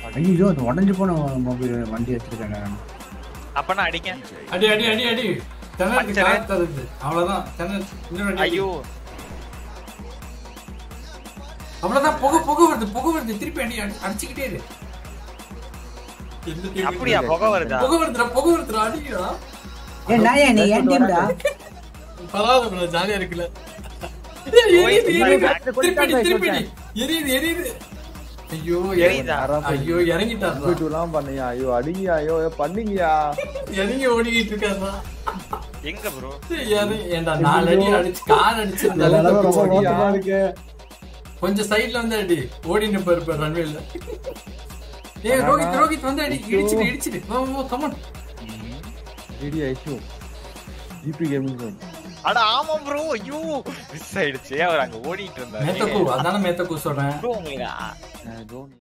ஐயோ அது உடஞ்சு போன மொபைல் வண்டி வச்சிருக்காங்க அப்பனா அடிங்க அடி அடி அடி அடி தென்னலுக்கு பஞ்சரு. கார் தருது அவ்வளவுதான் தென்னல் இன்னொரு அடி. ஐயோ அவ்வளவுதான் புகை புகை வருது புகை வருது திருப்பி அடி அடி- அடிச்சுக்கிட்டே இரு எந்த team அப்படியா புகை வருதா புகை வருதுடா புகை வருதுடா அடிக்கிறா ஏ நாயா நீ ஏன் டீம்டா பரவாயில்ல ஜாலியா இருக்குல்ல ஓய், எரியுது, எரியுது. back ல திருப்பி அடி, கொடுத்தா திருப்பி அடி. எரியுது எரியுது ஐயோ எரியுதா? ஐயோ இறங்கிட்டாருடா போயிட்டுலாம் பண்ணியா ஐயோ அடிங்கயா ஐயோ பண்ணீங்கயா இறங்கி ஓடிக்கிட்டு இருக்காருடா எங்க ப்ரோ இறங்கி- ஏன்டா நாலு அடி அடிச்சு கால் அடிச்சிருந்தாலும் எல்லாரும் தப்பு ரொம்ப ஓடியா? மோசமா இருக்கு கொஞ்சம் சைடுல வந்து அடி ஓடி நிப்பாரு பாரு ரன்வேல ஏய் ரோஹித் ரோஹித் வந்து அடி இடிச்சிடு இடிச்சிடு வா வா come on idea issue GB gaming zone அட ஆமா ப்ரோ ஐயோ மிஸ் ஆயிடுச்சு அவர் அங்க ஓடிட்டு மேத்தக்கூ இருந்தாரு அதான மேத்தக்கூ சொல்றேன் ப்ரோ உங்களுக்கு ஜோன்